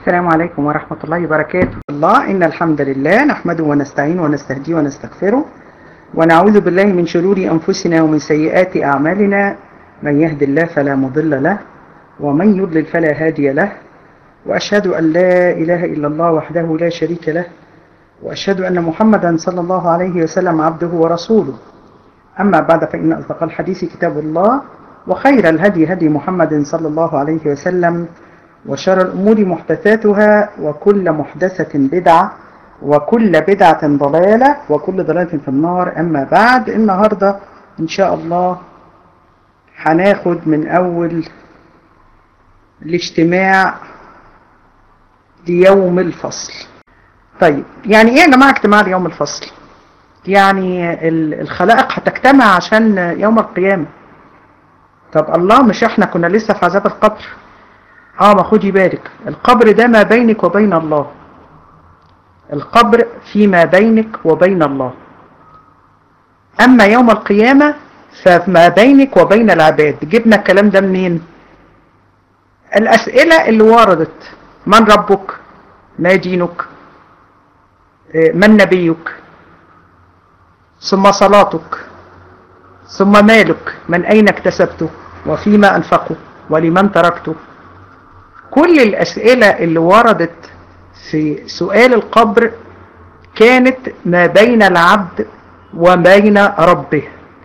السلام عليكم ورحمة الله وبركاته الله إن الحمد لله نحمده ونستعين ونستهديه ونستغفره ونعوذ بالله من شرور أنفسنا ومن سيئات أعمالنا من يهد الله فلا مضل له ومن يضلل فلا هادي له وأشهد أن لا إله إلا الله وحده لا شريك له وأشهد أن محمدا صلى الله عليه وسلم عبده ورسوله أما بعد فإن أصدق الحديث كتاب الله وخير الهدي هدي محمد صلى الله عليه وسلم وشر الأمور محدثاتها وكل محدثة بدعة وكل بدعة ضلالة وكل ضلالة في النار أما بعد النهاردة إن شاء الله هناخد من أول الاجتماع ليوم الفصل طيب يعني ايه يا جماعة اجتماع ليوم الفصل يعني الخلائق هتجتمع عشان يوم القيامة طب الله مش احنا كنا لسه في عذاب القبر اه ما خدي بالك القبر ده ما بينك وبين الله القبر فيما بينك وبين الله اما يوم القيامة فما بينك وبين العباد جبنا الكلام ده منين الاسئلة اللي وردت من ربك ما دينك من نبيك ثم صلاتك ثم مالك من أين اكتسبته وفيما أنفقه ولمن تركته كل الأسئلة اللي وردت في سؤال القبر كانت ما بين العبد وبين ربه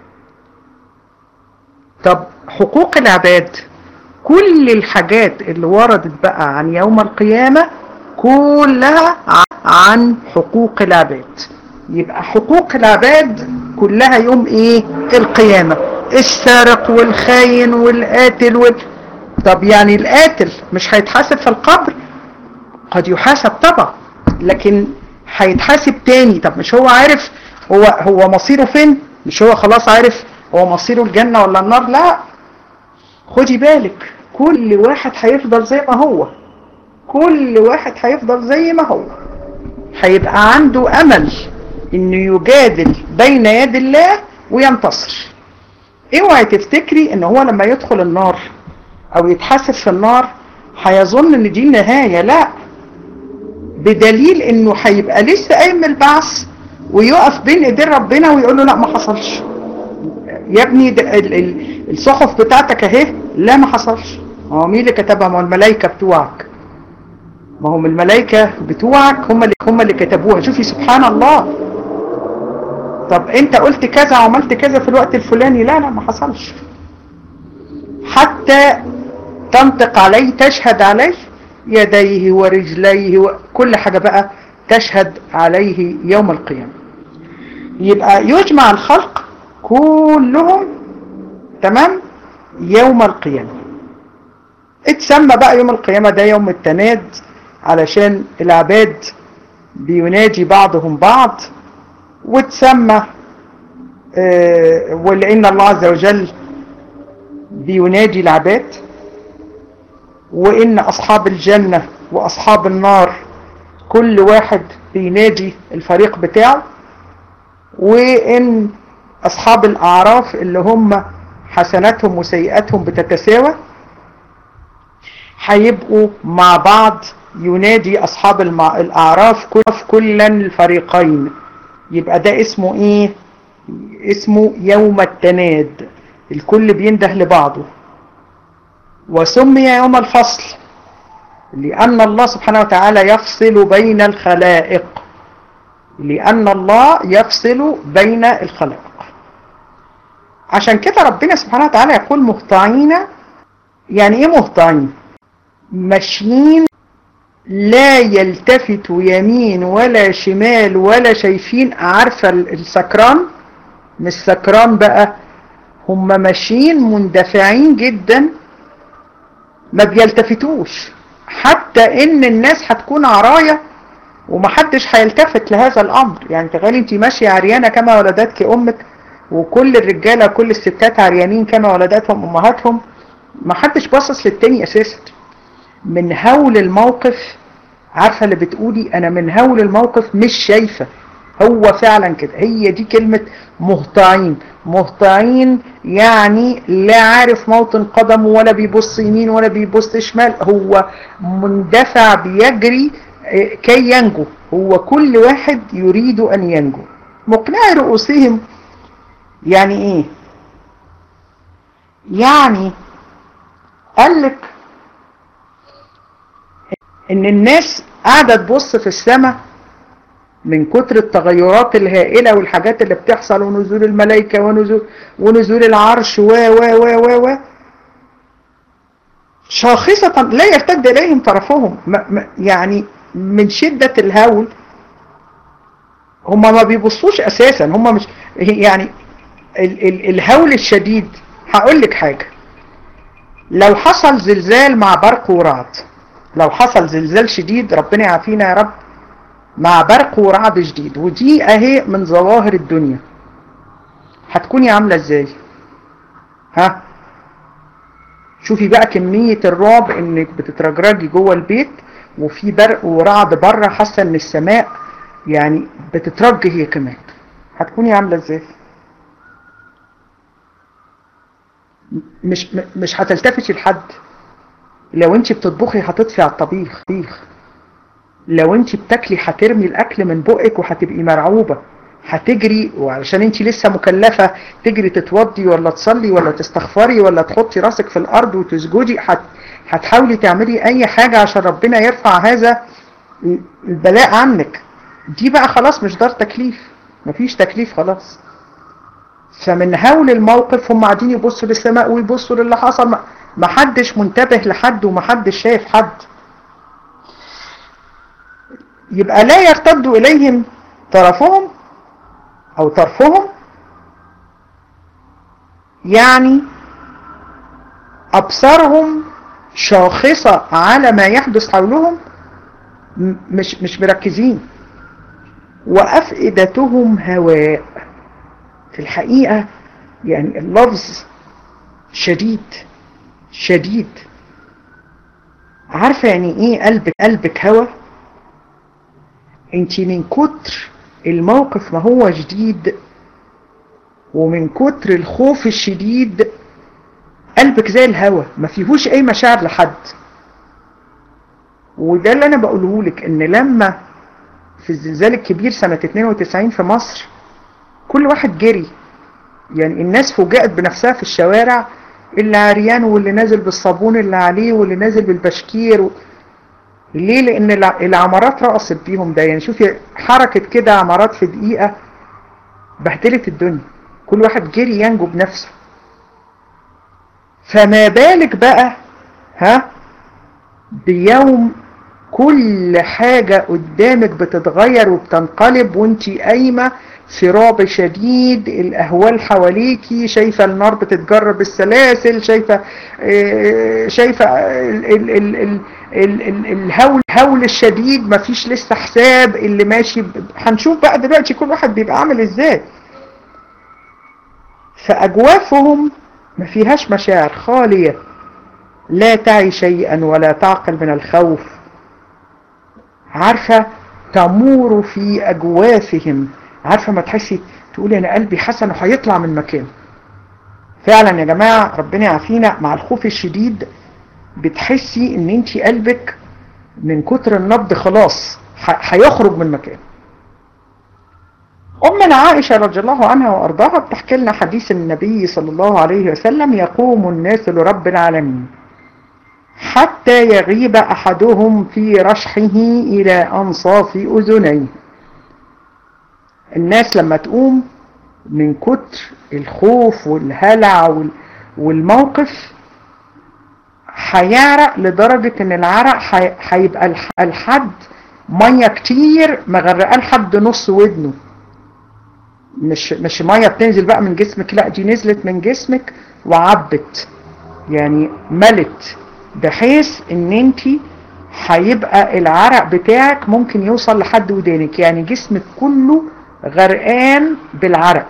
طب حقوق العباد كل الحاجات اللي وردت بقى عن يوم القيامة كلها عن حقوق العباد يبقى حقوق العباد كلها يوم ايه القيامة السارق والخاين والقاتل وال... طب يعني القاتل مش هيتحاسب في القبر قد يحاسب طبعا لكن هيتحاسب تاني طب مش هو عارف هو هو مصيره فين مش هو خلاص عارف هو مصيره الجنة ولا النار لا خدي بالك كل واحد هيفضل زي ما هو كل واحد هيفضل زي ما هو هيبقى عنده امل انه يجادل بين يد الله وينتصر اوعي تفتكري ان هو لما يدخل النار او يتحاسب في النار هيظن ان دي النهاية لا بدليل انه هيبقى لسه قايم من البعث ويقف بين ايدين ربنا ويقول له لا ما حصلش يا ابني الصحف بتاعتك اهي لا ما حصلش هو مين اللي كتبها ما الملائكة بتوعك ما هم الملائكة بتوعك هم اللي هم اللي كتبوها شوفي سبحان الله طب انت قلت كذا وعملت كذا في الوقت الفلاني لا لا ما حصلش حتى تنطق عليه تشهد عليه يديه ورجليه وكل حاجة بقى تشهد عليه يوم القيامة يبقى يجمع الخلق كلهم تمام يوم القيامة اتسمى بقى يوم القيامة ده يوم التناد علشان العباد بيناجي بعضهم بعض وتسمى اه ولأن الله عز وجل بيناجي العباد وإن أصحاب الجنة وأصحاب النار كل واحد بيناجي الفريق بتاعه وإن أصحاب الأعراف اللي هم حسناتهم وسيئاتهم بتتساوى هيبقوا مع بعض ينادي أصحاب المع... الأعراف كلا الفريقين يبقى ده اسمه إيه اسمه يوم التناد الكل بينده لبعضه وسمي يوم الفصل لأن الله سبحانه وتعالى يفصل بين الخلائق لأن الله يفصل بين الخلائق عشان كده ربنا سبحانه وتعالى يقول مهطعين يعني ايه مهطعين ماشيين لا يلتفت يمين ولا شمال ولا شايفين عارفة السكران مش سكران بقى هم ماشيين مندفعين جدا ما بيلتفتوش حتى ان الناس هتكون عراية ومحدش هيلتفت لهذا الامر يعني تخيلي انت ماشية عريانة كما ولدتك امك وكل الرجالة كل الستات عريانين كما ولدتهم امهاتهم محدش باصص للتاني اساسا من هول الموقف عارفة اللي بتقولي انا من هول الموقف مش شايفة هو فعلا كده هي دي كلمة مهطعين مهطعين يعني لا عارف موطن قدمه ولا بيبص يمين ولا بيبص شمال هو مندفع بيجري كي ينجو هو كل واحد يريد أن ينجو مقنع رؤوسهم يعني ايه يعني قال لك ان الناس قاعدة تبص في السماء من كتر التغيرات الهائلة والحاجات اللي بتحصل ونزول الملائكة ونزول, ونزول العرش و و و و و شاخصة لا يرتد إليهم طرفهم يعني من شدة الهول هم ما بيبصوش أساسا هم مش يعني ال ال الهول الشديد هقول لك حاجة لو حصل زلزال مع برق ورعد لو حصل زلزال شديد ربنا يعافينا يا رب مع برق ورعد شديد ودي اهي من ظواهر الدنيا هتكوني عاملة ازاي ها شوفي بقى كمية الرعب انك بتترجرجي جوه البيت وفي برق ورعد بره حاسة ان السماء يعني بتترج هي كمان هتكوني عاملة ازاي مش مش هتلتفتي لحد لو انت بتطبخي هتطفي على الطبيخ طبيخ لو انت بتاكلي هترمي الاكل من بقك وهتبقي مرعوبة هتجري وعلشان انت لسه مكلفة تجري تتوضي ولا تصلي ولا تستغفري ولا تحطي راسك في الارض وتسجدي هت... هتحاولي تعملي اي حاجة عشان ربنا يرفع هذا البلاء عنك دي بقى خلاص مش دار تكليف مفيش تكليف خلاص فمن هول الموقف هم قاعدين يبصوا للسماء ويبصوا للي حصل ما حدش منتبه لحد وما حدش شايف حد يبقى لا يرتد إليهم طرفهم أو طرفهم يعني أبصارهم شاخصة على ما يحدث حولهم مش مش مركزين وأفئدتهم هواء في الحقيقة يعني اللفظ شديد شديد عارفة يعني ايه قلبك قلبك هوا انت من كتر الموقف ما هو جديد ومن كتر الخوف الشديد قلبك زي الهوا ما فيهوش اي مشاعر لحد وده اللي انا بقوله لك ان لما في الزلزال الكبير سنة 92 في مصر كل واحد جري يعني الناس فوجئت بنفسها في الشوارع اللي عريان واللي نازل بالصابون اللي عليه واللي نازل بالبشكير و... ليه لان العمارات رقصت بيهم ده يعني شوفي حركة كده عمارات في دقيقة بهدلت الدنيا كل واحد جري ينجو بنفسه فما بالك بقى ها بيوم كل حاجة قدامك بتتغير وبتنقلب وانتي قايمة في رعب شديد الأهوال حواليكي شايفة النار بتتجرب السلاسل شايفة شايفة ال ال ال ال ال الهول الهول الشديد مفيش لسه حساب اللي ماشي هنشوف بقى دلوقتي كل واحد بيبقى عامل ازاي فأجوافهم ما فيهاش مشاعر خالية لا تعي شيئا ولا تعقل من الخوف عارفة تمور في أجوافهم عارفة ما تحسي تقولي أنا قلبي حسن وهيطلع من مكانه فعلا يا جماعة ربنا يعافينا مع الخوف الشديد بتحسي ان انت قلبك من كتر النبض خلاص هيخرج من مكانه أمنا عائشة رضي الله عنها وأرضاها بتحكي لنا حديث النبي صلى الله عليه وسلم يقوم الناس لرب العالمين حتى يغيب أحدهم في رشحه إلى أنصاف أذنيه الناس لما تقوم من كتر الخوف والهلع والموقف هيعرق لدرجة ان العرق هيبقى لحد مية كتير مغرقاه لحد نص ودنه مش مش مية بتنزل بقى من جسمك لا دي نزلت من جسمك وعبت يعني ملت بحيث ان انت هيبقى العرق بتاعك ممكن يوصل لحد ودانك يعني جسمك كله غرقان بالعرق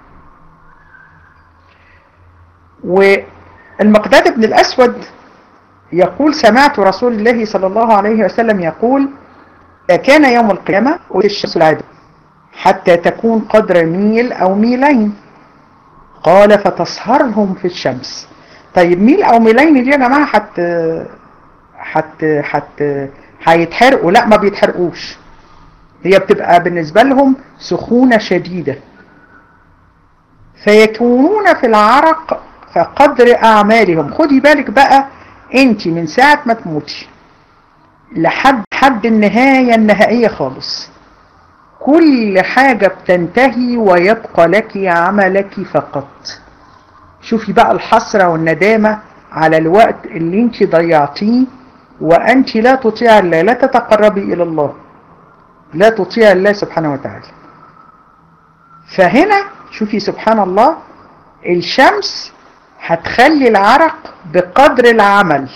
والمقداد بن الأسود يقول سمعت رسول الله صلى الله عليه وسلم يقول كان يوم القيامة والشمس العادة حتى تكون قدر ميل أو ميلين قال فتصهرهم في الشمس طيب ميل أو ميلين دي يا جماعة حت حت حت هيتحرقوا لا ما بيتحرقوش هي بتبقى بالنسبة لهم سخونة شديدة فيكونون في العرق فقدر أعمالهم خدي بالك بقى انت من ساعة ما تموتي لحد حد النهاية النهائية خالص كل حاجة بتنتهي ويبقى لك عملك فقط شوفي بقى الحسرة والندامة على الوقت اللي انت ضيعتيه وأنت لا تطيع الله لا تتقربي إلى الله لا تطيع الله سبحانه وتعالى فهنا شوفي سبحان الله الشمس هتخلي العرق بقدر العمل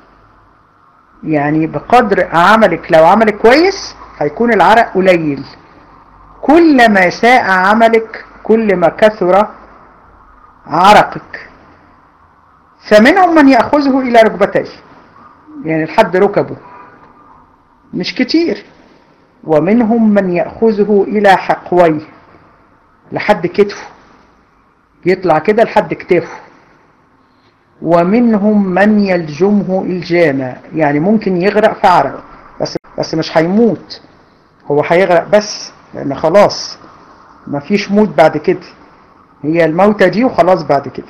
يعني بقدر عملك لو عملك كويس هيكون العرق قليل كلما ساء عملك كل ما كثر عرقك فمنهم من يأخذه إلى ركبتيه يعني لحد ركبه مش كتير ومنهم من يأخذه إلى حقويه لحد كتفه يطلع كده لحد كتفه ومنهم من يلجمه الجامة يعني ممكن يغرق في عرق بس, بس مش هيموت هو هيغرق بس لأن خلاص مفيش موت بعد كده هي الموتة دي وخلاص بعد كده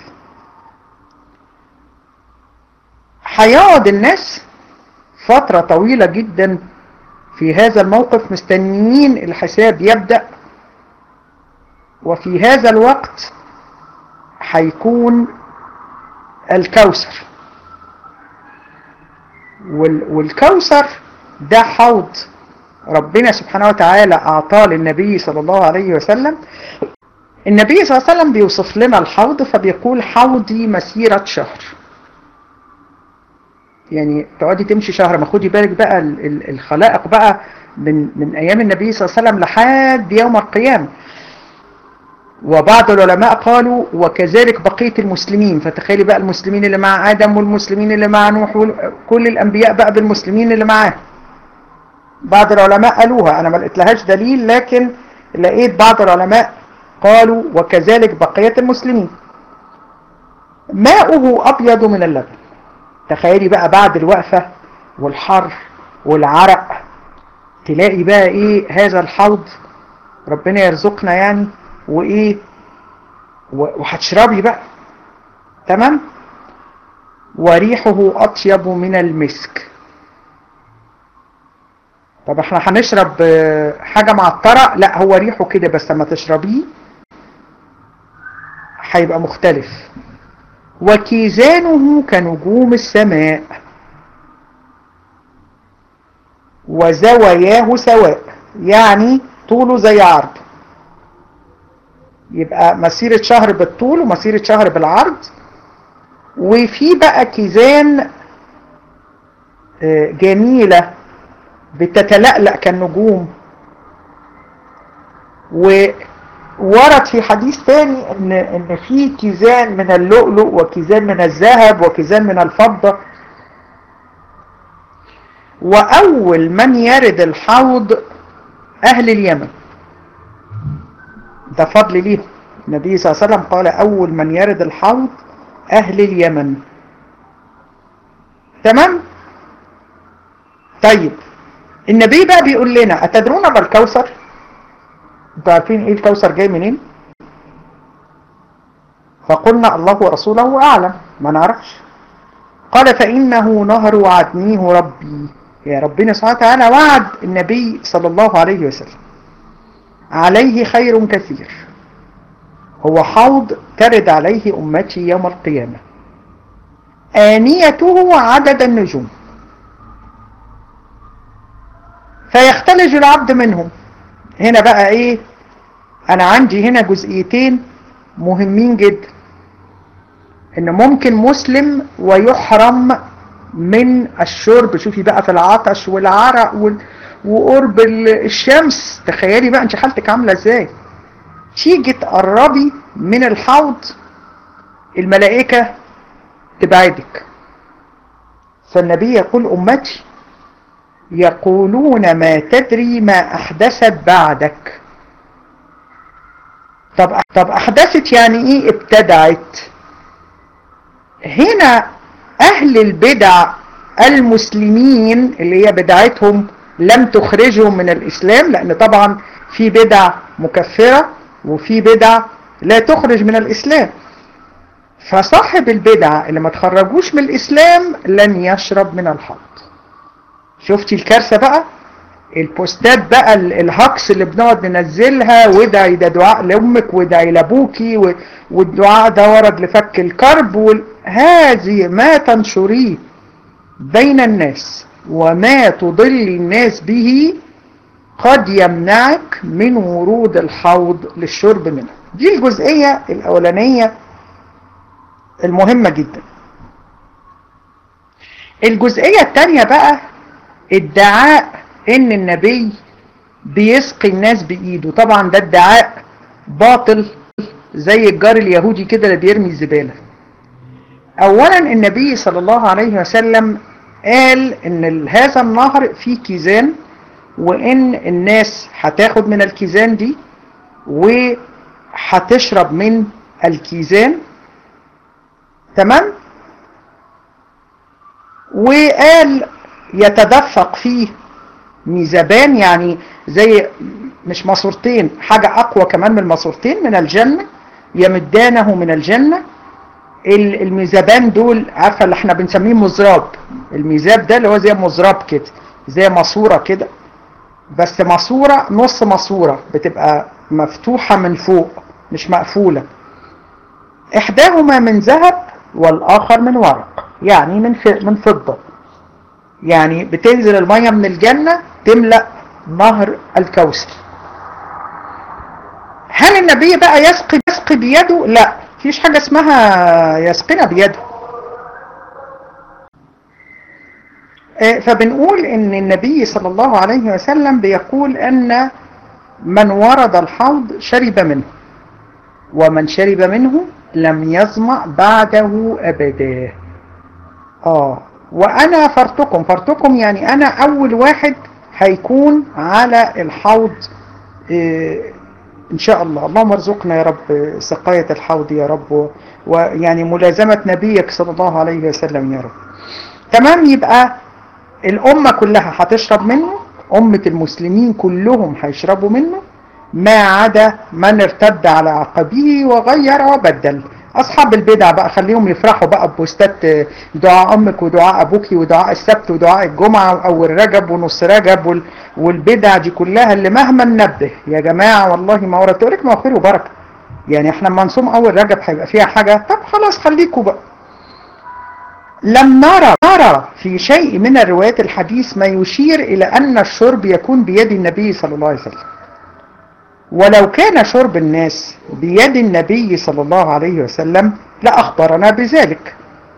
هيقعد الناس فترة طويلة جدا في هذا الموقف مستنيين الحساب يبدأ وفي هذا الوقت هيكون الكوثر والكوثر ده حوض ربنا سبحانه وتعالى أعطاه للنبي صلى الله عليه وسلم النبي صلى الله عليه وسلم بيوصف لنا الحوض فبيقول حوضي مسيرة شهر يعني تقعدي تمشي شهر ما خدي بالك بقى الخلائق بقى من من ايام النبي صلى الله عليه وسلم لحد يوم القيامه وبعض العلماء قالوا وكذلك بقيه المسلمين فتخيلي بقى المسلمين اللي مع ادم والمسلمين اللي مع نوح كل الانبياء بقى بالمسلمين اللي معاه بعض العلماء قالوها انا ما لقيتلهاش دليل لكن لقيت بعض العلماء قالوا وكذلك بقيه المسلمين ماؤه ابيض من اللبن تخيلي بقى بعد الوقفة والحر والعرق تلاقي بقى ايه هذا الحوض ربنا يرزقنا يعني وايه وهتشربي بقى تمام وريحه اطيب من المسك طب احنا هنشرب حاجة معطرة لا هو ريحه كده بس لما تشربيه هيبقى مختلف وكيزانه كنجوم السماء وزواياه سواء يعني طوله زي عرضه يبقى مسيرة شهر بالطول ومسيرة شهر بالعرض وفي بقى كيزان جميلة بتتلألأ كالنجوم وورد في حديث ثاني ان ان في كيزان من اللؤلؤ وكيزان من الذهب وكيزان من الفضة واول من يرد الحوض اهل اليمن ده فضل ليهم النبي صلى الله عليه وسلم قال اول من يرد الحوض اهل اليمن تمام طيب النبي بقى بيقول لنا اتدرون ما الكوثر انتوا عارفين ايه الكوثر جاي منين فقلنا الله ورسوله اعلم ما نعرفش قال فانه نهر وعدنيه ربي يا ربنا سبحانه وتعالى وعد النبي صلى الله عليه وسلم عليه خير كثير هو حوض ترد عليه امتي يوم القيامه آنيته عدد النجوم فيختلج العبد منهم هنا بقى ايه انا عندي هنا جزئيتين مهمين جدا ان ممكن مسلم ويحرم من الشرب شوفي بقى في العطش والعرق وال... وقرب الشمس تخيلي بقى انت حالتك عامله ازاي تيجي تقربي من الحوض الملائكه تبعدك فالنبي يقول امتي يقولون ما تدري ما احدثت بعدك طب طب احدثت يعني ايه ابتدعت هنا اهل البدع المسلمين اللي هي بدعتهم لم تخرجهم من الاسلام لان طبعا في بدع مكفرة وفي بدع لا تخرج من الاسلام فصاحب البدع اللي ما تخرجوش من الاسلام لن يشرب من الحوض شفتي الكارثة بقى البوستات بقى الهكس اللي بنقعد ننزلها وادعي ده دعاء لامك وادعي لابوكي والدعاء ده ورد لفك الكرب وال... هذه ما تنشريه بين الناس وما تضل الناس به قد يمنعك من ورود الحوض للشرب منه دي الجزئية الأولانية المهمة جدا الجزئية الثانية بقى ادعاء ان النبي بيسقي الناس بايده طبعا ده ادعاء باطل زي الجار اليهودي كده اللي بيرمي الزبالة اولا النبي صلى الله عليه وسلم قال ان هذا النهر فيه كيزان وان الناس هتاخد من الكيزان دي وهتشرب من الكيزان تمام وقال يتدفق فيه ميزبان يعني زي مش ماسورتين حاجة أقوى كمان من الماسورتين من الجنة يمدانه من الجنة الميزبان دول عارفة اللي احنا بنسميه مزراب الميزاب ده اللي هو زي مزراب كده زي ماسورة كده بس ماسورة نص ماسورة بتبقى مفتوحة من فوق مش مقفولة إحداهما من ذهب والآخر من ورق يعني من من فضة يعني بتنزل المية من الجنة تملأ نهر الكوثر هل النبي بقى يسقي يسقي بيده لا فيش حاجة اسمها يسقينا بيده فبنقول ان النبي صلى الله عليه وسلم بيقول ان من ورد الحوض شرب منه ومن شرب منه لم يظمأ بعده أبدا آه وأنا فرتكم فرتكم يعني أنا أول واحد هيكون على الحوض إيه إن شاء الله اللهم ارزقنا يا رب سقاية الحوض يا رب ويعني ملازمة نبيك صلى الله عليه وسلم يا رب تمام يبقى الأمة كلها هتشرب منه أمة المسلمين كلهم هيشربوا منه ما عدا من ارتد على عقبه وغير وبدل أصحاب البدع بقى خليهم يفرحوا بقى ببوستات دعاء أمك ودعاء أبوك ودعاء السبت ودعاء الجمعة أو الرجب ونص رجب والبدع دي كلها اللي مهما ننبه يا جماعة والله ما ورد تقول لك ما هو خير وبركة يعني احنا لما نصوم أول رجب هيبقى فيها حاجة طب خلاص خليكوا بقى لم نرى نرى في شيء من الروايات الحديث ما يشير إلى أن الشرب يكون بيد النبي صلى الله عليه وسلم ولو كان شرب الناس بيد النبي صلى الله عليه وسلم لأخبرنا بذلك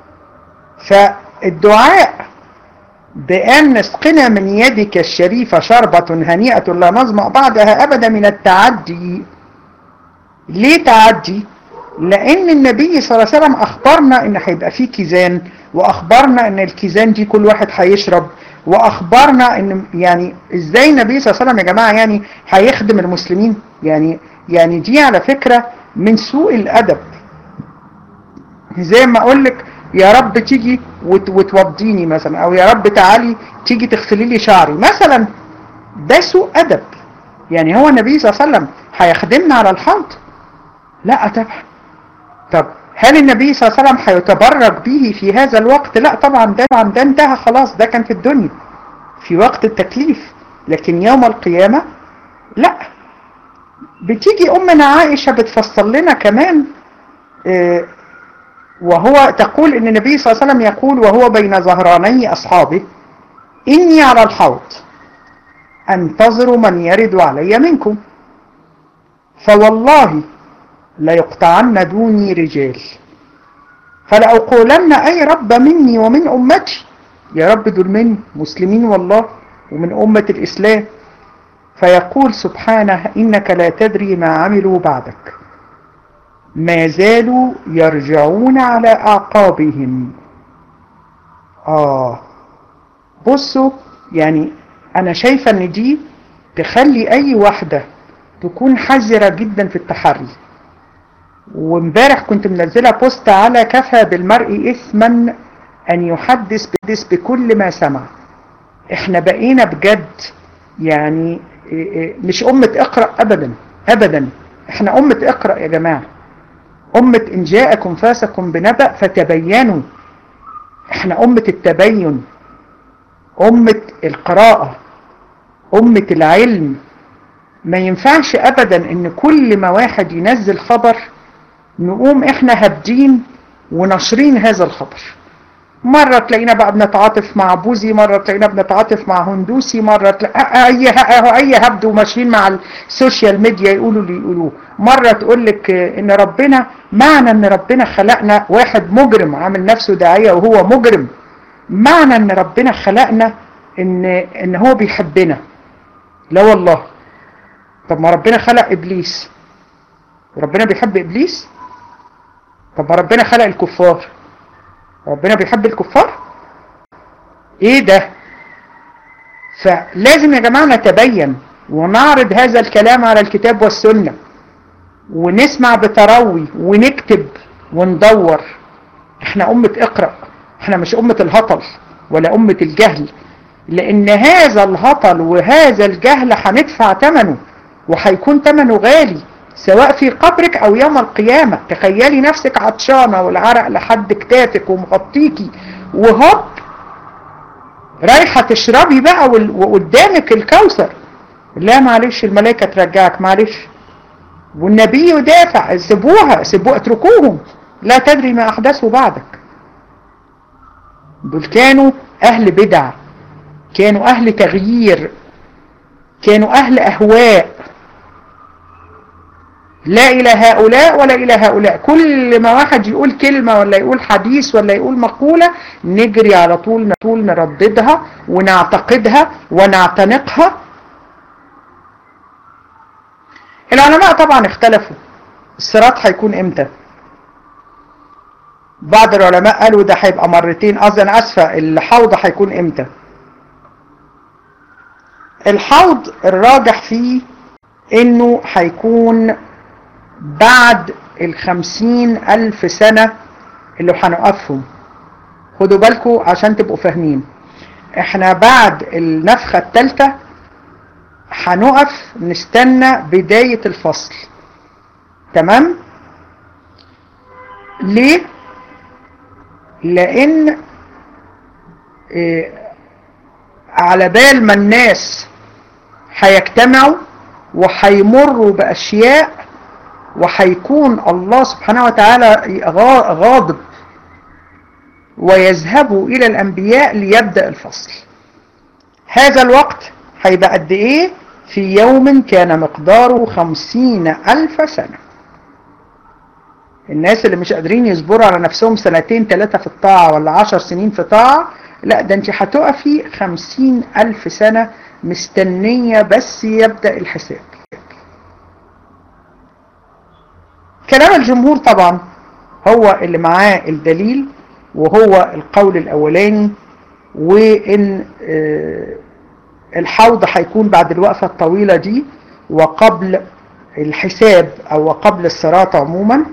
فالدعاء بأن اسقنا من يدك الشريفة شربة هنيئة لا نظمأ بعدها أبدا من التعدي ليه تعدي؟ لأن النبي صلى الله عليه وسلم أخبرنا إن هيبقى فيه كيزان وأخبرنا إن الكيزان دي كل واحد هيشرب واخبرنا ان يعني ازاي النبي صلى الله عليه وسلم يا جماعه يعني هيخدم المسلمين يعني يعني دي على فكره من سوء الادب زي ما اقول لك يا رب تيجي وت وتوضيني مثلا او يا رب تعالي تيجي تغسلي لي شعري مثلا ده سوء ادب يعني هو النبي صلى الله عليه وسلم هيخدمنا على الحوض لا طبعا طب هل النبي صلى الله عليه وسلم هيتبرك به في هذا الوقت لا طبعا ده طبعا ده انتهى خلاص ده كان في الدنيا في وقت التكليف لكن يوم القيامة لا بتيجي أمنا عائشة بتفصل لنا كمان اه وهو تقول ان النبي صلى الله عليه وسلم يقول وهو بين ظهراني أصحابه إني على الحوض أنتظر من يرد علي منكم فوالله ليقطعن دوني رجال فلأقولن أي رب مني ومن أمتي يا رب دول مني مسلمين والله ومن أمة الإسلام فيقول سبحانه إنك لا تدري ما عملوا بعدك ما زالوا يرجعون على أعقابهم آه بصوا يعني أنا شايفة أن دي تخلي أي واحدة تكون حذرة جدا في التحري وامبارح كنت منزلة بوست على كفى بالمرء إثما أن يحدث بدس بكل ما سمع احنا بقينا بجد يعني مش أمة اقرأ أبدا أبدا احنا أمة اقرأ يا جماعة أمة إن جاءكم فاسق بنبأ فتبينوا احنا أمة التبين أمة القراءة أمة العلم ما ينفعش أبدا إن كل ما واحد ينزل خبر نقوم احنا هابدين ونشرين هذا الخبر مرة تلاقينا بقى بنتعاطف مع بوزي مرة تلاقينا بنتعاطف مع هندوسي مرة تلاقينا أي أي هبد وماشيين مع السوشيال ميديا يقولوا اللي يقولوه مرة تقول لك إن ربنا معنى إن ربنا خلقنا واحد مجرم عامل نفسه داعية وهو مجرم معنى إن ربنا خلقنا إن إن هو بيحبنا لا والله طب ما ربنا خلق إبليس ربنا بيحب إبليس طب ما ربنا خلق الكفار ربنا بيحب الكفار ايه ده فلازم يا جماعة نتبين ونعرض هذا الكلام على الكتاب والسنة ونسمع بتروي ونكتب وندور احنا أمة اقرأ احنا مش أمة الهطل ولا أمة الجهل لأن هذا الهطل وهذا الجهل هندفع ثمنه وهيكون ثمنه غالي سواء في قبرك او يوم القيامة تخيلي نفسك عطشانة والعرق لحد كتافك ومغطيكي وهوب رايحة تشربي بقى وقدامك الكوثر لا معلش الملائكة ترجعك معلش والنبي يدافع سيبوها سيبوها اتركوهم لا تدري ما احدثوا بعدك دول كانوا اهل بدع كانوا اهل تغيير كانوا اهل اهواء لا إلى هؤلاء ولا إلى هؤلاء كل ما واحد يقول كلمة ولا يقول حديث ولا يقول مقولة نجري على طول طول نرددها ونعتقدها ونعتنقها العلماء طبعا اختلفوا الصراط هيكون امتى بعض العلماء قالوا ده هيبقى مرتين قصدي انا اسفه الحوض هيكون امتى الحوض الراجح فيه انه هيكون بعد الخمسين ألف سنة اللي هنقفهم خدوا بالكم عشان تبقوا فاهمين احنا بعد النفخة الثالثة هنقف نستنى بداية الفصل تمام ليه لان اه على بال ما الناس هيجتمعوا وهيمروا بأشياء وهيكون الله سبحانه وتعالى غاضب ويذهبوا إلى الأنبياء ليبدأ الفصل هذا الوقت هيبقى قد إيه في يوم كان مقداره خمسين ألف سنة الناس اللي مش قادرين يصبروا على نفسهم سنتين ثلاثة في الطاعة ولا عشر سنين في طاعة لا ده انت هتقفي خمسين ألف سنة مستنية بس يبدأ الحساب كلام الجمهور طبعا هو اللي معاه الدليل وهو القول الأولاني وإن الحوض هيكون بعد الوقفة الطويلة دي وقبل الحساب أو قبل الصراط عموما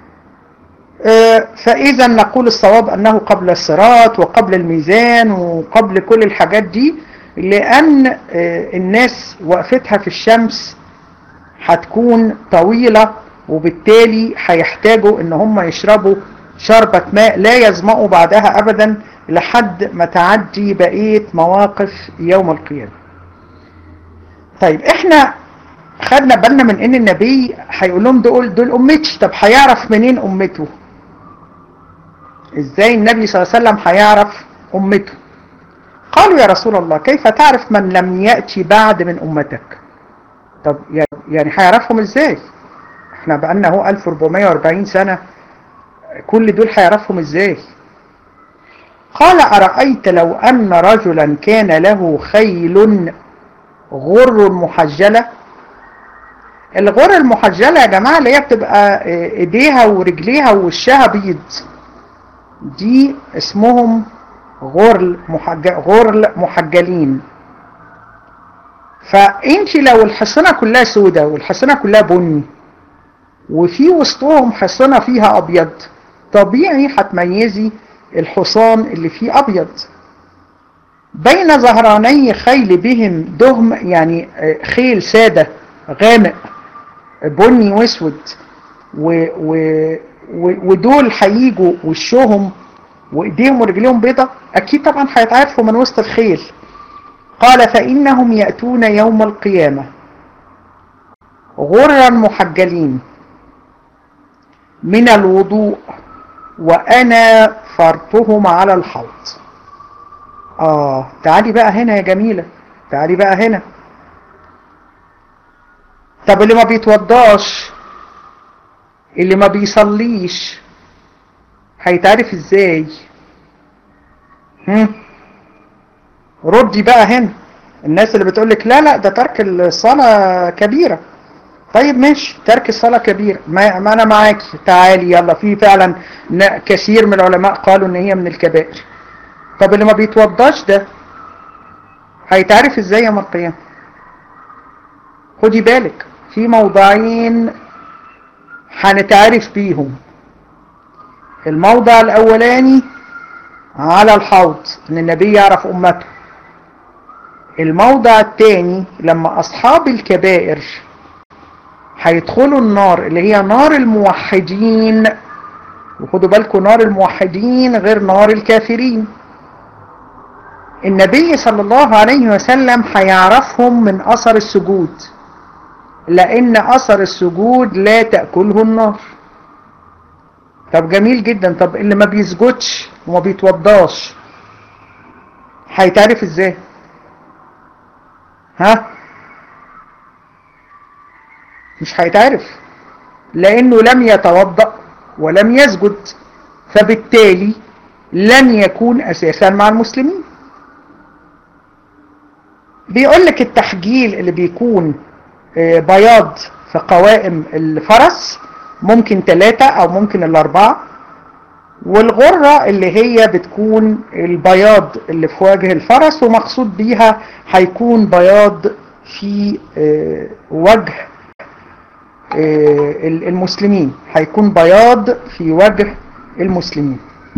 فإذا نقول الصواب أنه قبل الصراط وقبل الميزان وقبل كل الحاجات دي لأن الناس وقفتها في الشمس هتكون طويلة وبالتالي هيحتاجوا ان هم يشربوا شربة ماء لا يظمأوا بعدها ابدا لحد ما تعدي بقية مواقف يوم القيامة طيب احنا خدنا بالنا من ان النبي هيقول لهم دول دول امتي طب هيعرف منين امته ازاي النبي صلى الله عليه وسلم هيعرف امته قالوا يا رسول الله كيف تعرف من لم يأتي بعد من امتك طب يعني هيعرفهم ازاي احنا بقالنا اهو 1440 سنة كل دول هيعرفهم ازاي قال أرأيت لو أن رجلا كان له خيل غر محجلة الغر المحجلة يا جماعة اللي هي بتبقى ايديها ورجليها ووشها بيض دي اسمهم غرل محجل غرل محجلين فانت لو الحصنة كلها سودة والحصنة كلها بني وفي وسطهم حصنة فيها ابيض طبيعي هتميزي الحصان اللي فيه ابيض بين ظهراني خيل بهم دهم يعني خيل سادة غامق بني واسود و و ودول هيجوا وشهم وايديهم ورجليهم بيضة اكيد طبعا هيتعرفوا من وسط الخيل قال فانهم يأتون يوم القيامة غرا محجلين من الوضوء وانا فرطهم على الحوض اه تعالي بقى هنا يا جميلة تعالي بقى هنا طب اللي ما بيتوضاش اللي ما بيصليش هيتعرف ازاي هم ردي بقى هنا الناس اللي بتقولك لا لا ده ترك الصلاة كبيرة طيب ماشي ترك الصلاة كبيرة ما, ما انا معاكي تعالي يلا في فعلا كثير من العلماء قالوا ان هي من الكبائر طب اللي ما بيتوضاش ده هيتعرف ازاي يوم القيامة خدي بالك في موضعين هنتعرف بيهم الموضع الاولاني على الحوض ان النبي يعرف امته الموضع الثاني لما اصحاب الكبائر هيدخلوا النار اللي هي نار الموحدين وخدوا بالكم نار الموحدين غير نار الكافرين النبي صلى الله عليه وسلم هيعرفهم من اثر السجود لان اثر السجود لا تأكله النار طب جميل جدا طب اللي ما بيسجدش وما بيتوضاش هيتعرف ازاي ها مش هيتعرف لانه لم يتوضا ولم يسجد فبالتالي لن يكون اساسا مع المسلمين بيقول لك التحجيل اللي بيكون بياض في قوائم الفرس ممكن ثلاثة او ممكن الاربعة والغرة اللي هي بتكون البياض اللي في وجه الفرس ومقصود بيها هيكون بياض في وجه المسلمين هيكون بياض في وجه المسلمين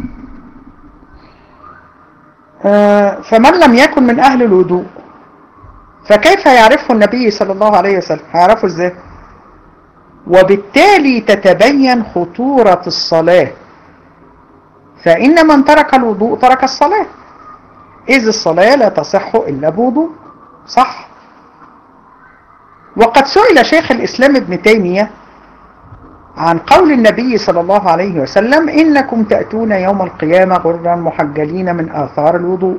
فمن لم يكن من اهل الوضوء فكيف يعرفه النبي صلى الله عليه وسلم هيعرفه ازاي وبالتالي تتبين خطورة الصلاة فإن من ترك الوضوء ترك الصلاة إذ الصلاة لا تصح إلا بوضوء صح وقد سئل شيخ الإسلام ابن تيمية عن قول النبي صلى الله عليه وسلم إنكم تأتون يوم القيامة غرا محجلين من آثار الوضوء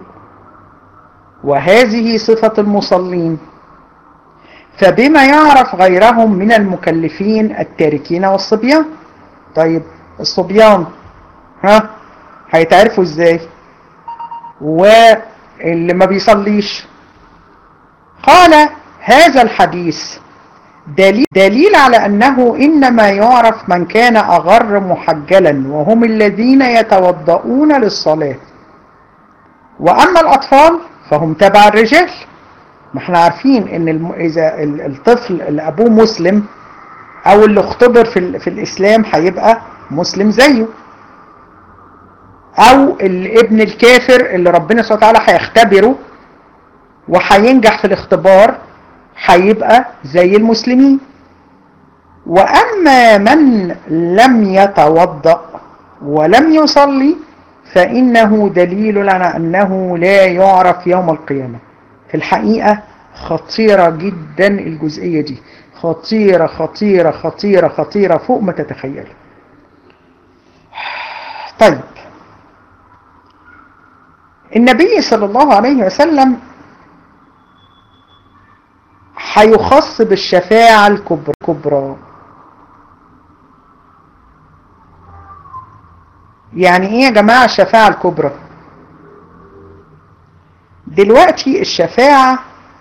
وهذه صفة المصلين فبما يعرف غيرهم من المكلفين التاركين والصبيان طيب الصبيان ها هيتعرفوا ازاي واللي ما بيصليش قال هذا الحديث دليل, دليل على أنه إنما يعرف من كان أغر محجلا وهم الذين يتوضؤون للصلاة وأما الأطفال فهم تبع الرجال ما احنا عارفين ان الم... اذا الطفل اللي ابوه مسلم او اللي اختبر في, ال... في الاسلام هيبقى مسلم زيه او الابن الكافر اللي ربنا سبحانه وتعالى هيختبره وهينجح في الاختبار هيبقى زي المسلمين واما من لم يتوضا ولم يصلي فانه دليل على انه لا يعرف يوم القيامه في الحقيقة خطيرة جدا الجزئية دي خطيرة خطيرة خطيرة خطيرة فوق ما تتخيل طيب النبي صلى الله عليه وسلم هيخص بالشفاعة الكبرى يعني ايه يا جماعة الشفاعة الكبرى دلوقتي الشفاعة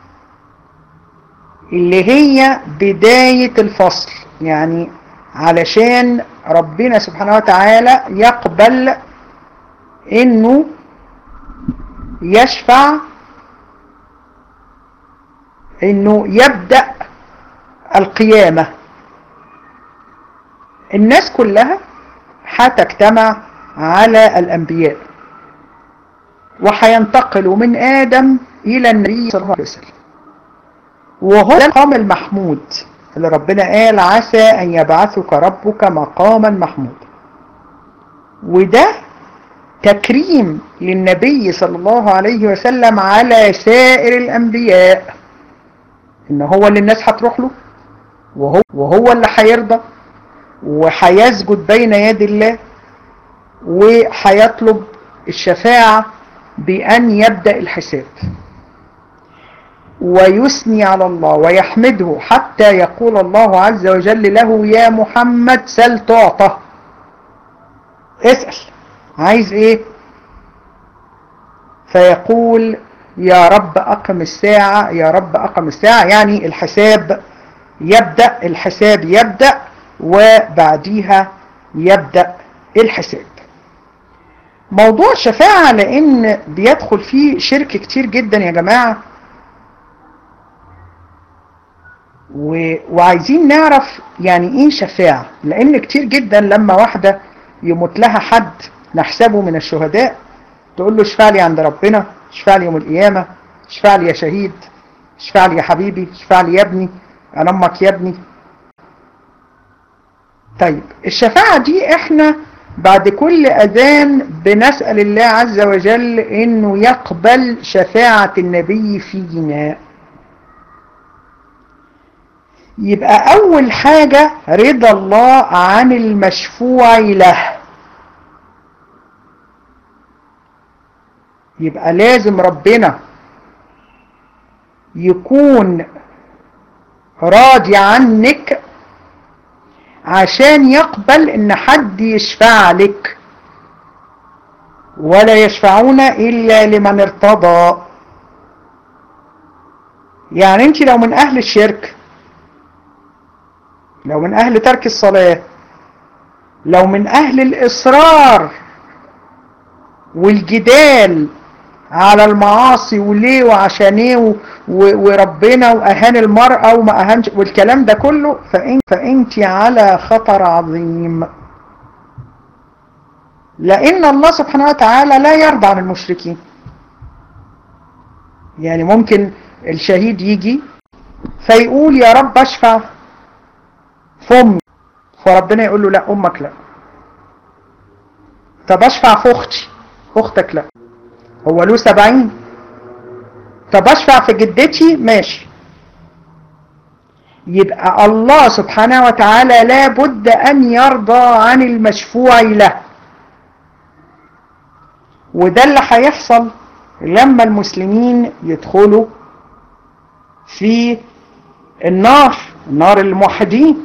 اللي هي بداية الفصل يعني علشان ربنا سبحانه وتعالى يقبل انه يشفع انه يبدأ القيامة الناس كلها هتجتمع على الأنبياء وهينتقلوا من آدم إلى النبي صلى الله عليه وسلم وهو المقام المحمود اللي ربنا قال عسى أن يبعثك ربك مقاما محمودا وده تكريم للنبي صلى الله عليه وسلم على سائر الأنبياء إن هو اللي الناس هتروح له وهو, وهو اللي هيرضى وهيسجد بين يد الله وهيطلب الشفاعة بأن يبدأ الحساب ويثني على الله ويحمده حتى يقول الله عز وجل له يا محمد سل تعطى اسأل عايز ايه فيقول يا رب أقم الساعة يا رب أقم الساعة يعني الحساب يبدأ الحساب يبدأ وبعديها يبدأ الحساب موضوع الشفاعة لأن بيدخل فيه شرك كتير جدا يا جماعة و... وعايزين نعرف يعني ايه شفاعة لأن كتير جدا لما واحدة يموت لها حد نحسبه من الشهداء تقول له اشفع لي عند ربنا اشفع لي يوم القيامة اشفع لي يا شهيد اشفع لي يا حبيبي اشفع لي يا ابني انا امك يا ابني طيب الشفاعة دي احنا بعد كل اذان بنسأل الله عز وجل انه يقبل شفاعة النبي فينا يبقى اول حاجة رضا الله عن المشفوع له يبقى لازم ربنا يكون راضي عنك عشان يقبل ان حد يشفع لك ولا يشفعون الا لمن ارتضى يعني انت لو من اهل الشرك لو من اهل ترك الصلاة لو من اهل الاصرار والجدال على المعاصي وليه وعشان ايه وربنا واهان المرأة وما اهانش والكلام ده كله فإن فانت على خطر عظيم لان الله سبحانه وتعالى لا يرضى عن المشركين يعني ممكن الشهيد يجي فيقول يا رب اشفع في امي فربنا يقول له لا امك لا طب اشفع في اختي اختك لا هو له سبعين طب اشفع في جدتي ماشي يبقى الله سبحانه وتعالى لابد ان يرضى عن المشفوع له وده اللي هيحصل لما المسلمين يدخلوا في النار نار الموحدين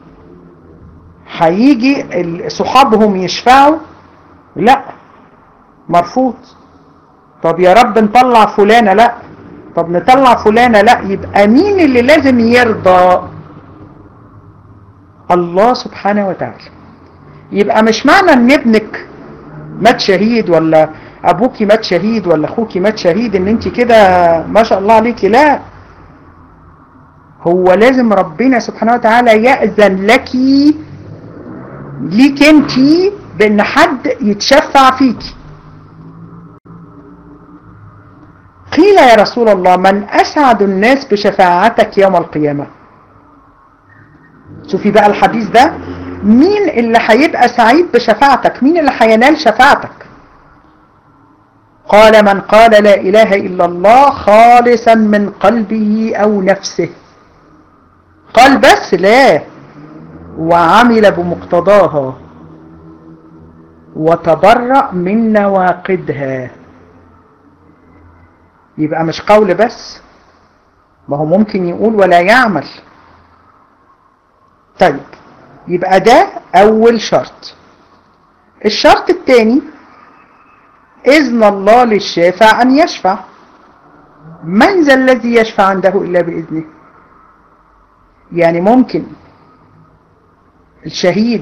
هيجي صحابهم يشفعوا لا مرفوض طب يا رب نطلع فلانة لا طب نطلع فلانة لا يبقى مين اللي لازم يرضى الله سبحانه وتعالى يبقى مش معنى ان ابنك مات شهيد ولا ابوكي مات شهيد ولا اخوكي مات شهيد ان انت كده ما شاء الله عليكي لا هو لازم ربنا سبحانه وتعالى يأذن لك ليك انت بان حد يتشفع فيكي قيل يا رسول الله من أسعد الناس بشفاعتك يوم القيامة شوفي بقى الحديث ده مين اللي هيبقى سعيد بشفاعتك مين اللي هينال شفاعتك قال من قال لا إله إلا الله خالصا من قلبه أو نفسه قال بس لا وعمل بمقتضاها وتبرأ من نواقدها يبقى مش قول بس ما هو ممكن يقول ولا يعمل طيب يبقى ده أول شرط الشرط الثاني إذن الله للشافع أن يشفع من ذا الذي يشفع عنده إلا بإذنه يعني ممكن الشهيد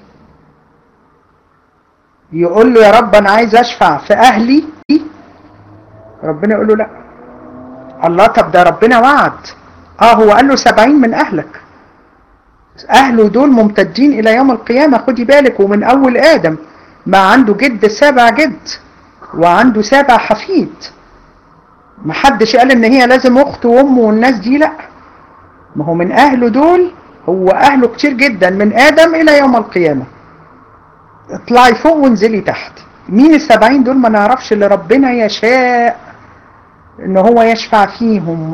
يقول له يا رب أنا عايز أشفع في أهلي ربنا يقول له لا الله طب ده ربنا وعد اه هو قال له سبعين من اهلك اهله دول ممتدين الى يوم القيامة خدي بالك ومن اول ادم ما عنده جد سابع جد وعنده سابع حفيد محدش قال ان هي لازم اخته وامه والناس دي لا ما هو من اهله دول هو اهله كتير جدا من ادم الى يوم القيامة اطلعي فوق وانزلي تحت مين السبعين دول ما نعرفش اللي ربنا يشاء ان هو يشفع فيهم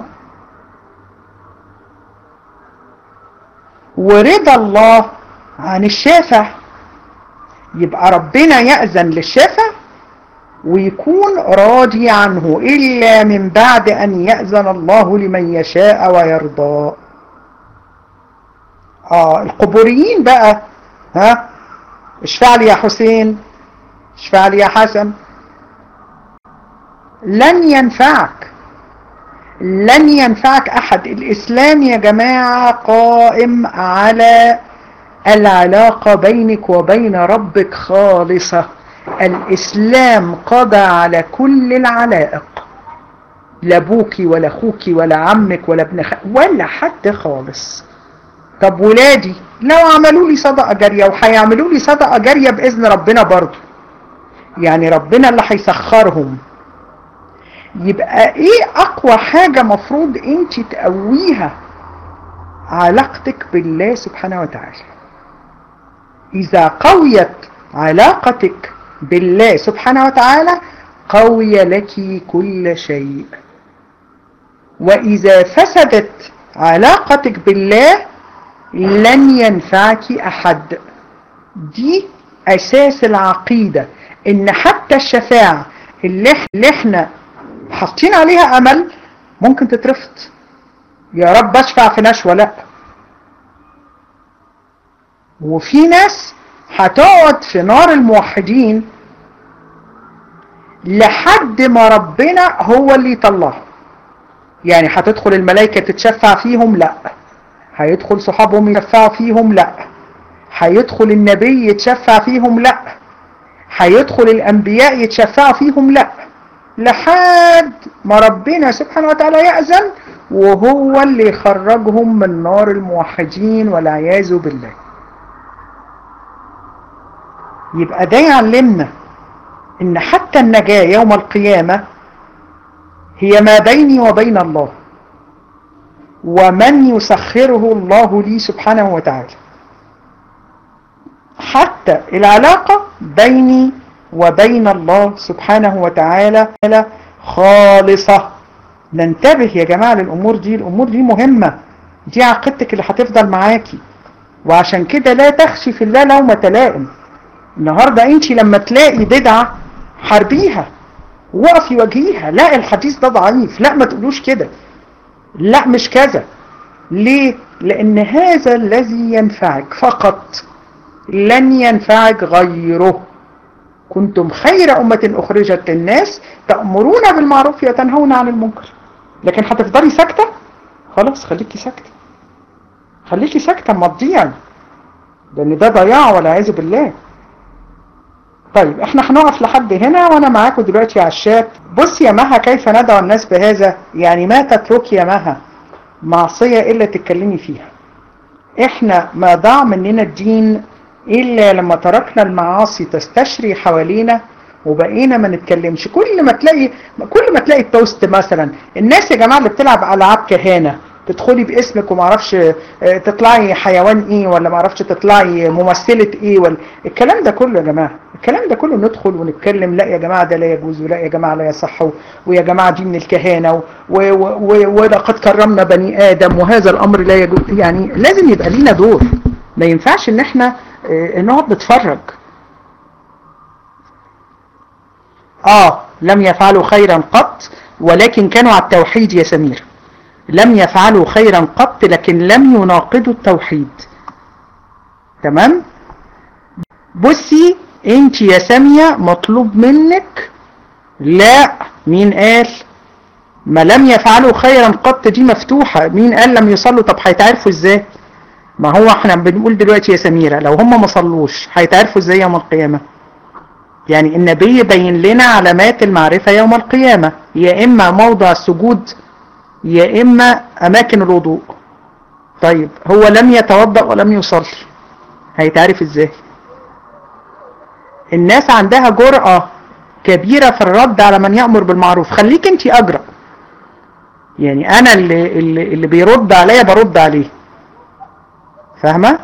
ورضا الله عن الشافع يبقى ربنا يأذن للشافع ويكون راضي عنه إلا من بعد أن يأذن الله لمن يشاء ويرضى آه القبوريين بقى ها اشفع لي يا حسين اشفع لي يا حسن لن ينفعك لن ينفعك أحد الإسلام يا جماعة قائم على العلاقة بينك وبين ربك خالصة الإسلام قضى على كل العلائق لا ابوكي ولا اخوك ولا عمك ولا ابن خ... ولا حد خالص طب ولادي لو عملوا لي صدقة جارية وهيعملوا لي صدقة جارية بإذن ربنا برضو يعني ربنا اللي هيسخرهم يبقى ايه اقوى حاجة مفروض انت تقويها علاقتك بالله سبحانه وتعالى اذا قويت علاقتك بالله سبحانه وتعالى قوي لك كل شيء واذا فسدت علاقتك بالله لن ينفعك احد دي اساس العقيدة ان حتى الشفاعة اللي احنا حاطين عليها امل ممكن تترفض يا رب اشفع في نشوة لا وفي ناس هتقعد في نار الموحدين لحد ما ربنا هو اللي يطلعهم يعني هتدخل الملائكة تتشفع فيهم لا هيدخل صحابهم يتشفعوا فيهم لا هيدخل النبي يتشفع فيهم لا هيدخل الانبياء يتشفعوا فيهم لا لحد ما ربنا سبحانه وتعالى يأذن وهو اللي يخرجهم من نار الموحدين والعياذ بالله يبقى ده يعلمنا ان حتى النجاة يوم القيامة هي ما بيني وبين الله ومن يسخره الله لي سبحانه وتعالى حتى العلاقة بيني وبين الله سبحانه وتعالى خالصة ننتبه يا جماعة للأمور دي الأمور دي مهمة دي عقيدتك اللي هتفضل معاكي وعشان كده لا تخشي في الله لومة لائم النهاردة انت لما تلاقي بدعة حربيها وقفي وجهيها لا الحديث ده ضعيف لا ما تقولوش كده لا مش كذا ليه لان هذا الذي ينفعك فقط لن ينفعك غيره كنتم خير أمة أخرجت للناس تأمرون بالمعروف وتنهون عن المنكر لكن هتفضلي ساكتة خلاص خليكي ساكتة خليكي ساكتة ما تضيعي لأن ده ضياع والعياذ بالله طيب احنا هنقف لحد هنا وانا معاكم دلوقتي على الشات بص يا مها كيف ندعو الناس بهذا يعني ما تترك يا مها معصية الا تتكلمي فيها احنا ما ضاع مننا الدين إلا لما تركنا المعاصي تستشري حوالينا وبقينا ما نتكلمش كل ما تلاقي كل ما تلاقي التوست مثلا الناس يا جماعة اللي بتلعب ألعاب كهانة تدخلي باسمك ومعرفش تطلعي حيوان ايه ولا معرفش تطلعي ممثلة ايه ولا الكلام ده كله يا جماعة الكلام ده كله ندخل ونتكلم لا يا جماعة ده لا يجوز ولا يا جماعة لا يصح ويا جماعة دي من الكهانة ولقد كرمنا بني آدم وهذا الأمر لا يجوز يعني لازم يبقى لينا دور ما ينفعش ان احنا نقعد نتفرج اه لم يفعلوا خيرا قط ولكن كانوا على التوحيد يا سمير لم يفعلوا خيرا قط لكن لم يناقضوا التوحيد تمام بصي انت يا سامية مطلوب منك لا مين قال ما لم يفعلوا خيرا قط دي مفتوحة مين قال لم يصلوا طب هيتعرفوا ازاي ما هو احنا بنقول دلوقتي يا سميرة لو هم ما صلوش هيتعرفوا ازاي يوم القيامة يعني النبي بين لنا علامات المعرفة يوم القيامة يا اما موضع السجود يا إما أماكن الوضوء طيب هو لم يتوضأ ولم يصلي هيتعرف ازاي الناس عندها جرأة كبيرة في الرد على من يأمر بالمعروف خليك انت أجرأ يعني أنا اللي, اللي, اللي بيرد عليا برد عليه فاهمة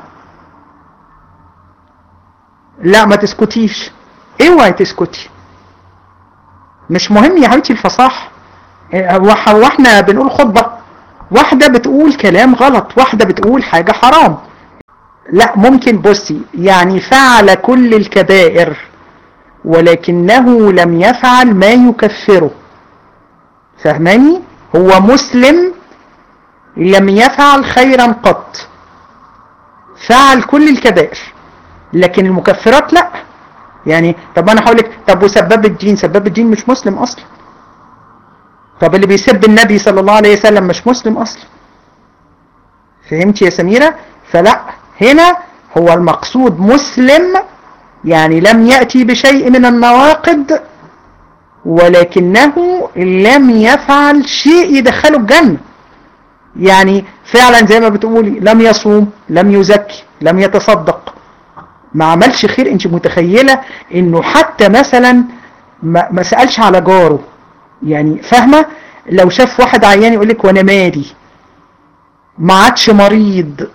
لا ما تسكتيش اوعي تسكتي مش مهم يا حبيبتي الفصاحة هو احنا بنقول خطبة واحدة بتقول كلام غلط واحدة بتقول حاجة حرام لا ممكن بصي يعني فعل كل الكبائر ولكنه لم يفعل ما يكفره فهماني هو مسلم لم يفعل خيرا قط فعل كل الكبائر لكن المكفرات لا يعني طب انا هقول لك طب وسباب الدين سباب الدين مش مسلم اصلا طب اللي بيسب النبي صلى الله عليه وسلم مش مسلم اصلا فهمت يا سميرة فلا هنا هو المقصود مسلم يعني لم يأتي بشيء من النواقض ولكنه لم يفعل شيء يدخله الجنة يعني فعلا زي ما بتقولي لم يصوم لم يزكي لم يتصدق ما عملش خير انت متخيلة انه حتى مثلا ما, ما سألش على جاره يعني فاهمة لو شاف واحد عيان يقول لك وانا مالي ما عادش مريض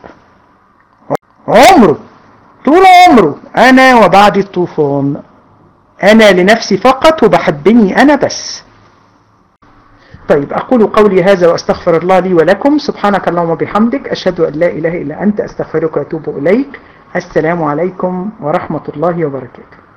عمره طول عمره انا وبعد الطوفان انا لنفسي فقط وبحبني انا بس طيب اقول قولي هذا واستغفر الله لي ولكم سبحانك اللهم وبحمدك اشهد ان لا اله الا انت استغفرك واتوب اليك السلام عليكم ورحمة الله وبركاته